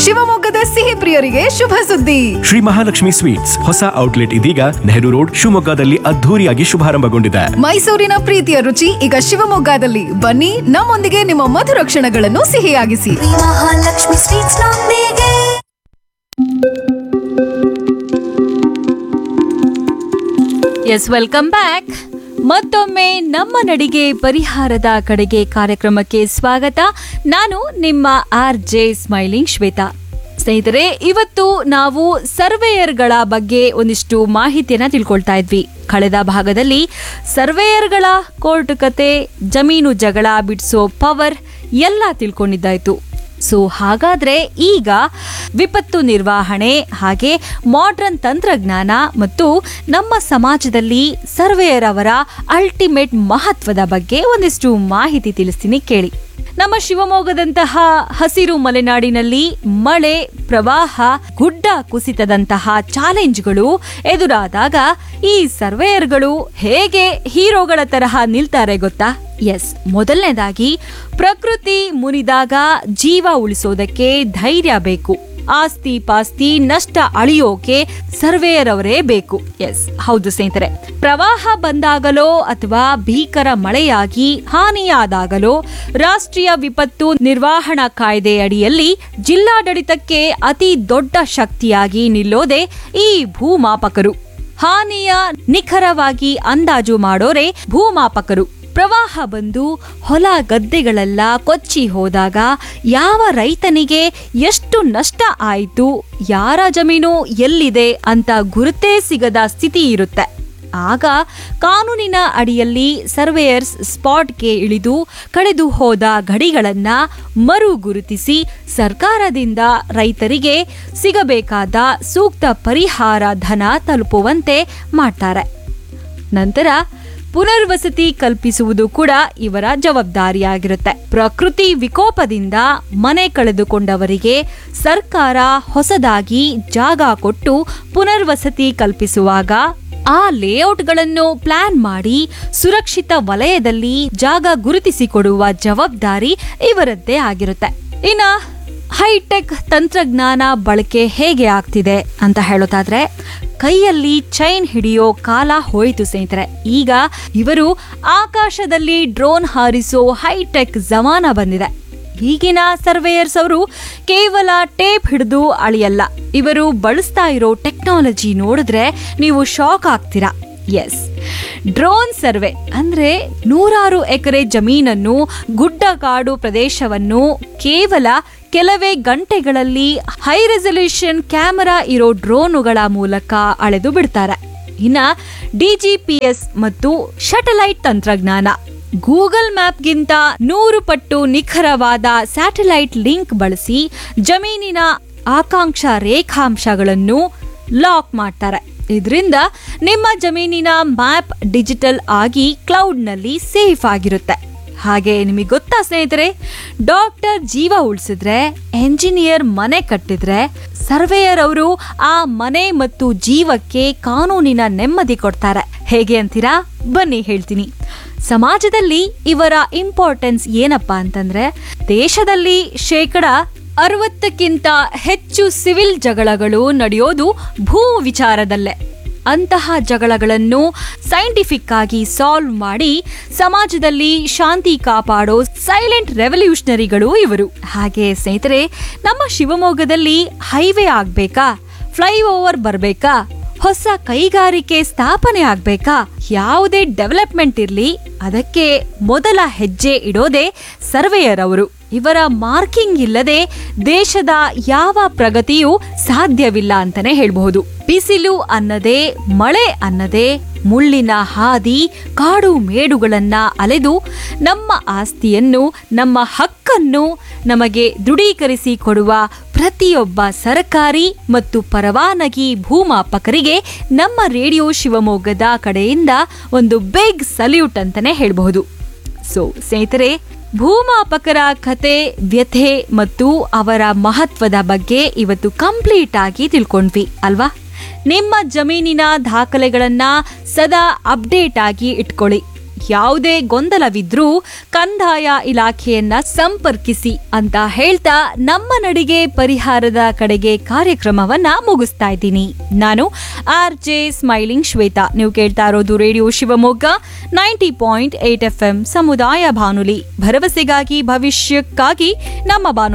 ಶಿವಮೊಗ್ಗದ ಸಿಹಿ ಪ್ರಿಯರಿಗೆ ಶುಭ ಸುದ್ದಿ ಶ್ರೀ ಮಹಾಲಕ್ಷ್ಮಿ ಸ್ವೀಟ್ಸ್ ಹೊಸ ಔಟ್ಲೆಟ್ ಇದೀಗ ನೆಹರು ರೋಡ್ ಶಿವಮೊಗ್ಗದಲ್ಲಿ ಅದ್ಧೂರಿಯಾಗಿ ಶುಭಾರಂಭಗೊಂಡಿದೆ ಮೈಸೂರಿನ ಪ್ರೀತಿಯ ರುಚಿ ಈಗ ಶಿವಮೊಗ್ಗದಲ್ಲಿ ಬನ್ನಿ ನಮ್ಮೊಂದಿಗೆ ನಿಮ್ಮ ಮಧುರ ಕ್ಷಣಗಳನ್ನು ಸಿಹಿಯಾಗಿಸಿ ಶ್ರೀ ಮಹಾಲಕ್ಷ್ಮಿ ಸ್ವೀಟ್ಸ್ ನೊಂದಿಗೆ ಎಸ್ ವೆಲ್ಕಮ್ ಬ್ಯಾಕ್ ಮತ್ತೊಮ್ಮೆ ನಮ್ಮ ನಡಿಗೆ ಪರಿಹಾರದ ಕಡೆಗೆ ಕಾರ್ಯಕ್ರಮಕ್ಕೆ ಸ್ವಾಗತ ನಾನು ನಿಮ್ಮ ಆರ್ ಜೆ ಸ್ಮೈಲಿಂಗ್ ಶ್ವೇತಾ ಸ್ನೇಹಿತರೆ ಇವತ್ತು ನಾವು ಸರ್ವೇಯರ್ಗಳ ಬಗ್ಗೆ ಒಂದಿಷ್ಟು ಮಾಹಿತಿಯನ್ನ ತಿಳ್ಕೊಳ್ತಾ ಇದ್ವಿ ಕಳೆದ ಭಾಗದಲ್ಲಿ ಸರ್ವೇಯರ್ಗಳ ಕೋರ್ಟ್ ಕತೆ ಜಮೀನು ಜಗಳ ಬಿಡಿಸೋ ಪವರ್ ಎಲ್ಲ ತಿಳ್ಕೊಂಡಿದ್ದಾಯ್ತು ಸೊ ಹಾಗಾದ್ರೆ ಈಗ ವಿಪತ್ತು ನಿರ್ವಹಣೆ ಹಾಗೆ ಮಾಡ್ರನ್ ತಂತ್ರಜ್ಞಾನ ಮತ್ತು ನಮ್ಮ ಸಮಾಜದಲ್ಲಿ ಸರ್ವೇಯರ್ ಅವರ ಅಲ್ಟಿಮೇಟ್ ಮಹತ್ವದ ಬಗ್ಗೆ ಒಂದಿಷ್ಟು ಮಾಹಿತಿ ತಿಳಿಸ್ತೀನಿ ಕೇಳಿ ನಮ್ಮ ಶಿವಮೊಗ್ಗದಂತಹ ಹಸಿರು ಮಲೆನಾಡಿನಲ್ಲಿ ಮಳೆ ಪ್ರವಾಹ ಗುಡ್ಡ ಕುಸಿತದಂತಹ ಚಾಲೆಂಜ್ಗಳು ಎದುರಾದಾಗ ಈ ಸರ್ವೇಯರ್ಗಳು ಹೇಗೆ ಹೀರೋಗಳ ತರಹ ನಿಲ್ತಾರೆ ಗೊತ್ತಾ ಎಸ್ ಮೊದಲನೇದಾಗಿ ಪ್ರಕೃತಿ ಮುನಿದಾಗ ಜೀವ ಉಳಿಸೋದಕ್ಕೆ ಧೈರ್ಯ ಬೇಕು ಆಸ್ತಿ ಪಾಸ್ತಿ ನಷ್ಟ ಅಳಿಯೋಕೆ ಸರ್ವೇಯರ್ ಅವರೇ ಬೇಕು ಎಸ್ ಹೌದು ಸ್ನೇಹಿತರೆ ಪ್ರವಾಹ ಬಂದಾಗಲೋ ಅಥವಾ ಭೀಕರ ಮಳೆಯಾಗಿ ಹಾನಿಯಾದಾಗಲೋ ರಾಷ್ಟ್ರೀಯ ವಿಪತ್ತು ನಿರ್ವಹಣಾ ಕಾಯ್ದೆ ಅಡಿಯಲ್ಲಿ ಜಿಲ್ಲಾಡಳಿತಕ್ಕೆ ಅತಿ ದೊಡ್ಡ ಶಕ್ತಿಯಾಗಿ ನಿಲ್ಲೋದೆ ಈ ಭೂಮಾಪಕರು ಹಾನಿಯ ನಿಖರವಾಗಿ ಅಂದಾಜು ಮಾಡೋರೆ ಭೂಮಾಪಕರು ಪ್ರವಾಹ ಬಂದು ಹೊಲ ಗದ್ದೆಗಳೆಲ್ಲ ಕೊಚ್ಚಿ ಹೋದಾಗ ಯಾವ ರೈತನಿಗೆ ಎಷ್ಟು ನಷ್ಟ ಆಯಿತು ಯಾರ ಜಮೀನು ಎಲ್ಲಿದೆ ಅಂತ ಗುರುತೇ ಸಿಗದ ಸ್ಥಿತಿ ಇರುತ್ತೆ ಆಗ ಕಾನೂನಿನ ಅಡಿಯಲ್ಲಿ ಸರ್ವೇಯರ್ಸ್ ಸ್ಪಾಟ್ಗೆ ಇಳಿದು ಕಳೆದು ಹೋದ ಗಡಿಗಳನ್ನ ಮರು ಗುರುತಿಸಿ ಸರ್ಕಾರದಿಂದ ರೈತರಿಗೆ ಸಿಗಬೇಕಾದ ಸೂಕ್ತ ಪರಿಹಾರ ಧನ ತಲುಪುವಂತೆ ಮಾಡ್ತಾರೆ ನಂತರ ಪುನರ್ವಸತಿ ಕಲ್ಪಿಸುವುದು ಕೂಡ ಇವರ ಜವಾಬ್ದಾರಿಯಾಗಿರುತ್ತೆ ಪ್ರಕೃತಿ ವಿಕೋಪದಿಂದ ಮನೆ ಕಳೆದುಕೊಂಡವರಿಗೆ ಸರ್ಕಾರ ಹೊಸದಾಗಿ ಜಾಗ ಕೊಟ್ಟು ಪುನರ್ವಸತಿ ಕಲ್ಪಿಸುವಾಗ ಆ ಲೇಔಟ್ಗಳನ್ನು ಪ್ಲಾನ್ ಮಾಡಿ ಸುರಕ್ಷಿತ ವಲಯದಲ್ಲಿ ಜಾಗ ಗುರುತಿಸಿಕೊಡುವ ಜವಾಬ್ದಾರಿ ಇವರದ್ದೇ ಆಗಿರುತ್ತೆ ಇನ್ನ ಹೈಟೆಕ್ ತಂತ್ರಜ್ಞಾನ ಬಳಕೆ ಹೇಗೆ ಆಗ್ತಿದೆ ಅಂತ ಹೇಳೋದಾದ್ರೆ ಕೈಯಲ್ಲಿ ಚೈನ್ ಹಿಡಿಯೋ ಕಾಲ ಹೋಯಿತು ಸ್ನೇಹಿತರೆ ಈಗ ಇವರು ಆಕಾಶದಲ್ಲಿ ಡ್ರೋನ್ ಹಾರಿಸೋ ಹೈಟೆಕ್ ಜಮಾನ ಬಂದಿದೆ ಈಗಿನ ಸರ್ವೇಯರ್ಸ್ ಅವರು ಕೇವಲ ಟೇಪ್ ಹಿಡಿದು ಅಳಿಯಲ್ಲ ಇವರು ಬಳಸ್ತಾ ಇರೋ ಟೆಕ್ನಾಲಜಿ ನೋಡಿದ್ರೆ ನೀವು ಶಾಕ್ ಆಗ್ತೀರಾ ಎಸ್ ಡ್ರೋನ್ ಸರ್ವೆ ಅಂದ್ರೆ ನೂರಾರು ಎಕರೆ ಜಮೀನನ್ನು ಗುಡ್ಡಗಾಡು ಪ್ರದೇಶವನ್ನು ಕೇವಲ ಕೆಲವೇ ಗಂಟೆಗಳಲ್ಲಿ ಹೈ ರೆಸಲ್ಯೂಷನ್ ಕ್ಯಾಮೆರಾ ಇರೋ ಡ್ರೋನುಗಳ ಮೂಲಕ ಅಳೆದು ಬಿಡ್ತಾರೆ ಇನ್ನ ಡಿಜಿಪಿಎಸ್ ಮತ್ತು ಶಟಲೈಟ್ ತಂತ್ರಜ್ಞಾನ ಗೂಗಲ್ ಮ್ಯಾಪ್ಗಿಂತ ನೂರು ಪಟ್ಟು ನಿಖರವಾದ ಸ್ಯಾಟಲೈಟ್ ಲಿಂಕ್ ಬಳಸಿ ಜಮೀನಿನ ಆಕಾಂಕ್ಷ ರೇಖಾಂಶಗಳನ್ನು ಲಾಕ್ ಮಾಡ್ತಾರೆ ಇದರಿಂದ ನಿಮ್ಮ ಜಮೀನಿನ ಮ್ಯಾಪ್ ಡಿಜಿಟಲ್ ಆಗಿ ಕ್ಲೌಡ್ನಲ್ಲಿ ಸೇಫ್ ಆಗಿರುತ್ತೆ ಹಾಗೆ ನಿಮಗೆ ಗೊತ್ತಾ ಸ್ನೇಹಿತರೆ ಡಾಕ್ಟರ್ ಜೀವ ಉಳಿಸಿದ್ರೆ ಎಂಜಿನಿಯರ್ ಮನೆ ಕಟ್ಟಿದ್ರೆ ಸರ್ವೇಯರ್ ಅವರು ಆ ಮನೆ ಮತ್ತು ಜೀವಕ್ಕೆ ಕಾನೂನಿನ ನೆಮ್ಮದಿ ಕೊಡ್ತಾರೆ ಹೇಗೆ ಅಂತೀರಾ ಬನ್ನಿ ಹೇಳ್ತೀನಿ ಸಮಾಜದಲ್ಲಿ ಇವರ ಇಂಪಾರ್ಟೆನ್ಸ್ ಏನಪ್ಪಾ ಅಂತಂದ್ರೆ ದೇಶದಲ್ಲಿ ಶೇಕಡ ಅರವತ್ತಕ್ಕಿಂತ ಹೆಚ್ಚು ಸಿವಿಲ್ ಜಗಳಗಳು ನಡೆಯೋದು ಭೂ ವಿಚಾರದಲ್ಲೇ ಅಂತಹ ಜಗಳಗಳನ್ನು ಸೈಂಟಿಫಿಕ್ ಆಗಿ ಸಾಲ್ವ್ ಮಾಡಿ ಸಮಾಜದಲ್ಲಿ ಶಾಂತಿ ಕಾಪಾಡೋ ಸೈಲೆಂಟ್ ರೆವಲ್ಯೂಷನರಿಗಳು ಇವರು ಹಾಗೆ ಸ್ನೇಹಿತರೆ ನಮ್ಮ ಶಿವಮೊಗ್ಗದಲ್ಲಿ ಹೈವೇ ಆಗ್ಬೇಕಾ ಫ್ಲೈಓವರ್ ಬರ್ಬೇಕಾ ಹೊಸ ಕೈಗಾರಿಕೆ ಸ್ಥಾಪನೆ ಆಗ್ಬೇಕಾ ಯಾವುದೇ ಡೆವಲಪ್ಮೆಂಟ್ ಇರ್ಲಿ ಅದಕ್ಕೆ ಮೊದಲ ಹೆಜ್ಜೆ ಇಡೋದೇ ಸರ್ವೇಯರ್ ಅವರು ಇವರ ಮಾರ್ಕಿಂಗ್ ಇಲ್ಲದೆ ದೇಶದ ಯಾವ ಪ್ರಗತಿಯೂ ಸಾಧ್ಯವಿಲ್ಲ ಅಂತಾನೆ ಹೇಳ್ಬಹುದು ಬಿಸಿಲು ಅನ್ನದೇ ಮಳೆ ಅನ್ನದೇ ಮುಳ್ಳಿನ ಹಾದಿ ಕಾಡು ಮೇಡುಗಳನ್ನ ಅಲೆದು ನಮ್ಮ ಆಸ್ತಿಯನ್ನು ನಮ್ಮ ಹಕ್ಕನ್ನು ನಮಗೆ ದೃಢೀಕರಿಸಿ ಕೊಡುವ ಪ್ರತಿಯೊಬ್ಬ ಸರ್ಕಾರಿ ಮತ್ತು ಪರವಾನಗಿ ಭೂಮಾಪಕರಿಗೆ ನಮ್ಮ ರೇಡಿಯೋ ಶಿವಮೊಗ್ಗದ ಕಡೆಯಿಂದ ಒಂದು ಬಿಗ್ ಸಲ್ಯೂಟ್ ಅಂತಾನೆ ಹೇಳಬಹುದು ಸೊ ಸ್ನೇಹಿತರೆ ಭೂಮಾಪಕರ ಕತೆ ವ್ಯಥೆ ಮತ್ತು ಅವರ ಮಹತ್ವದ ಬಗ್ಗೆ ಇವತ್ತು ಕಂಪ್ಲೀಟ್ ಆಗಿ ತಿಳ್ಕೊಂಡ್ವಿ ಅಲ್ವಾ ನಿಮ್ಮ ಜಮೀನಿನ ದಾಖಲೆಗಳನ್ನ ಸದಾ ಅಪ್ಡೇಟ್ ಆಗಿ ಇಟ್ಕೊಳ್ಳಿ ಯಾವುದೇ ಗೊಂದಲವಿದ್ರೂ ಕಂದಾಯ ಇಲಾಖೆಯನ್ನ ಸಂಪರ್ಕಿಸಿ ಅಂತ ಹೇಳ್ತಾ ನಮ್ಮ ನಡಿಗೆ ಪರಿಹಾರದ ಕಡೆಗೆ ಕಾರ್ಯಕ್ರಮವನ್ನ ಮುಗಿಸ್ತಾ ಇದ್ದೀನಿ ನಾನು ಆರ್ ಜೆ ಸ್ಮೈಲಿಂಗ್ ಶ್ವೇತಾ ನೀವು ಕೇಳ್ತಾ ಇರೋದು radio Shivamogga ninety point eight F M ಸಮುದಾಯ ಬಾನುಲಿ ಭರವಸೆಗಾಗಿ ಭವಿಷ್ಯಕ್ಕಾಗಿ ನಮ್ಮ ಬಾನು